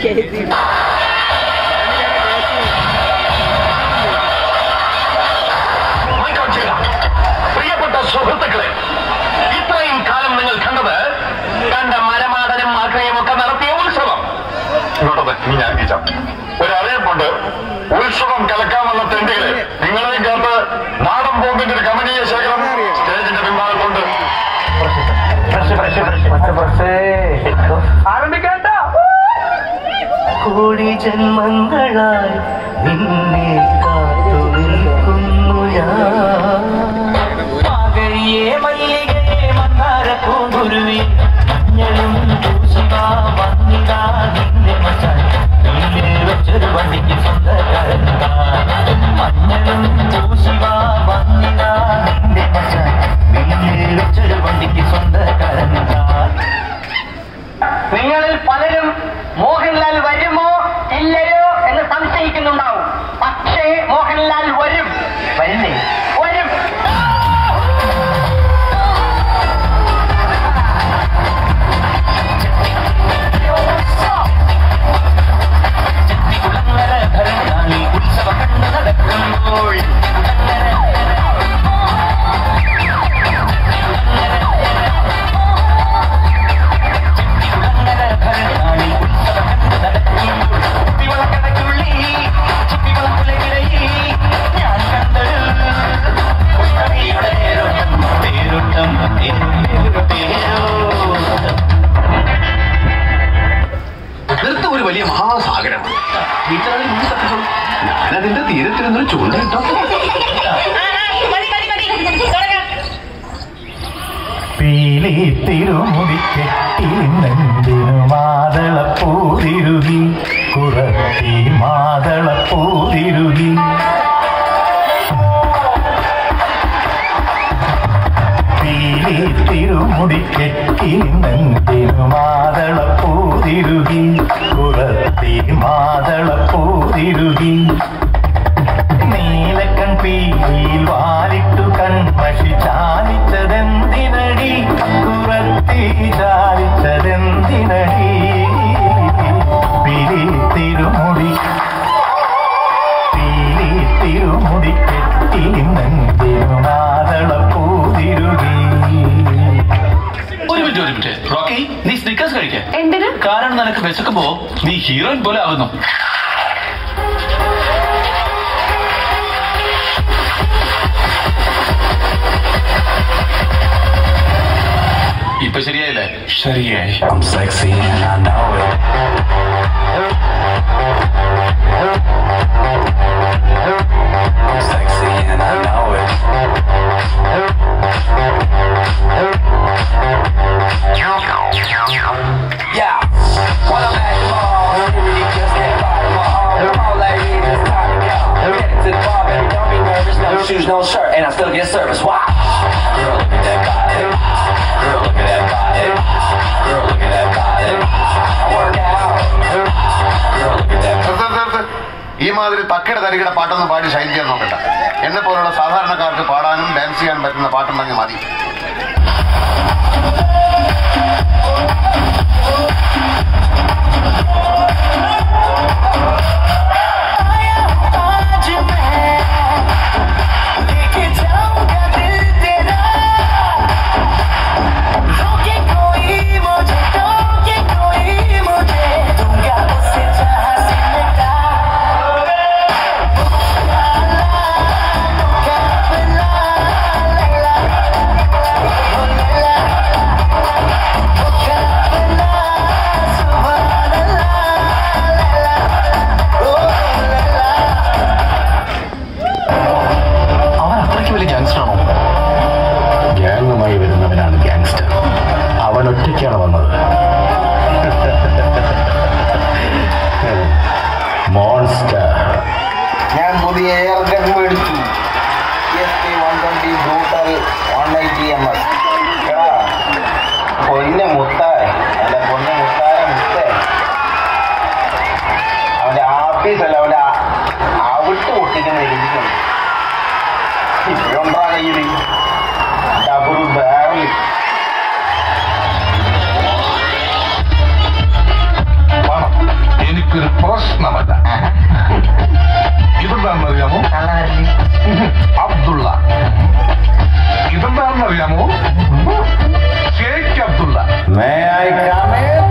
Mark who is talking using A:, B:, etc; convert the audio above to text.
A: നീക്കം ചെയ്യാം. പ്രിയപ്പെട്ട സുഹൃത്തുക്കളെ ഇത്രയും കാലം നിങ്ങൾ കണ്ടത് കണ്ട മരമാടനും ആഗ്രഹയും ഒക്കെ നടത്തിയ ഉത്സവം ഇങ്ങോട്ടത് നീ ഞാൻ അറിയിച്ചാം ഒരു അറിയിപ്പുണ്ട് ഉത്സവം കലക്കാൻ വന്ന തെണ്ടികളെ നിങ്ങളെയും കാത്ത് നാടൻ ബോംബിന്റെ ഒരു കമനീയ ശേഖരം സ്റ്റേജിന്റെ പിൻഭാഗത്തുണ്ട് ആരംഭിക്കാട്ടോ
B: കോടി ജന്മങ്ങളായി നിന്നെ കാത്തു നിൽക്കുന്നു ഞാൻ മാകഴിയെ മല്ലികയെ മന്ദാര പൂങ്കുരുവി മഞ്ഞളും ശിവ വന്നിതാ നിന്റെ മച്ചാൻ നീലേ വെച്ചൊരു വണ്ടിക്ക് സ്വന്തക്കാരൻ മഞ്ഞളും ശിവ വന്നിതാ നിന്റെ മച്ചാൻ നീലേ വെച്ചൊരു വണ്ടിക്ക് സ്വന്തക്കാരൻ
C: നിങ്ങളിൽ പലരും മോഹൻലാൽ വരുമോ ഇല്ലയോ എന്ന് സംശയിക്കുന്നുണ്ടാവും പക്ഷേ മോഹൻലാൽ വരും
B: വരുന്നേ
C: വരും
B: കുളങ്ങര ഭരണി ഉത്സവ കണ്ണു നടക്കുമ്പോൾ കുളങ്ങര ഭരണി ഉത്സവ കണ്ണു നടക്കുമ്പോൾ കുപ്പിവളക്കടയ്ക്കുള്ളി ചുപ്പിവളക്കുലകിടയിൽ ഞാൻ കണ്ടത് പുഷ്പവിയുടെ തേരോട്ടം തേരോട്ടം തേരോട്ടം
A: നിർത്ത ഒരു വലിയ മഹാസാഗരമാണ് വീട്ടിൽ മുന്നിൽ തട്ടിച്ചോളൂ ഞാനതിന്റെ തീരത്തിരുന്നൊരു ചൂണ്ടയിട്ടോ
B: പീലി തിരുമുടി കെട്ടിനെന്തിനു മാതളപ്പൂതിരുകി കുറത്തി മാതളപ്പൂതിരുകി പീലി തിരുമുടി കെട്ടിനെന്തിനു മാതളപ്പൂതിരുകി കുറത്തി മാതളപ്പൂതിരുകി നീലക്കൺ പീലിയിൽ വാലിട്ടു കൺമഷി ചാലിച്ചതെന്തിനടി കുറത്തി ചാലിച്ചതെന്തിനടി പിലി തിരുമുടി പീലി തിരുമുടി കെട്ടി നെന്തിനു മാതളപ്പൂതിരുകി
D: ഒരു മിനിറ്റ് ഒരു മിനിറ്റ് റോക്കി നീ സ്നിക്കേഴ്സ് കഴിക്കേ
E: എന്തിന്
D: കാരണം നിനക്ക് വിശക്കുമ്പോ നീ ഹീറോയിൻ പോലെ ആകുന്നു ഇപ്പൊ ശരിയായില്ലേ ശരിയായി
B: I'm sexy and I know it. I'm sexy and I know it. Yeah, when I'm at the mall, everybody just can't buy them all. All ladies, it's time to go. Get into the bar, baby, don't be nervous. No shoes, no shirt, and I still get service. Wow. Girl, look at that body. Girl, look at that body. Girl, look at that body. I work out. Girl, look at that
A: നിർത്ത് നിർത്ത്. ഈ മാതിരി തക്കയുടെ തരികയുടെ പാട്ടൊന്നും പാടി ഷൈൻ ചെയ്യാൻ നോക്കണ്ട എന്നെ പോലുള്ള സാധാരണക്കാർക്ക് പാടാനും ഡാൻസ് ചെയ്യാൻ പറ്റുന്ന പാട്ടുണ്ടെങ്കിൽ മതി
B: അവൻ അത്രയ്ക്ക് വലിയ ഗ്യാങ്സ്റ്ററാണോ ഗ്യാങ്ങുമായി വരുന്നവനാണ് ഗ്യാങ്സ്റ്റർ അവൻ ഒറ്റയ്ക്കാണ് വന്നത് മോൺസ്റ്റർ
F: ഞാൻ പുതിയ എയർ ഗൺ മേടിച്ചു S P one twenty brutal one eighty M S പൊന്നെ മുത്തായ അല്ല പൊന്നെ മുത്തായ മുത്തേ അവന്റെ ആഫീസല്ല അവന്റെ ആ- അവിട്ട് പൊട്ടിക്കുന്ന ഇരിക്കുന്നു ഇവരുണ്ടാ കയ്യില് ഡബിൾ ബാരൽ
D: എനിക്ക്
A: എനിക്കൊരു പ്രശ്നമല്ല ഇതെന്താണെന്നറിയാമോ Abdulla ഇതെന്താണെന്നറിയാമോ Sheikh Abdulla
F: May I come in?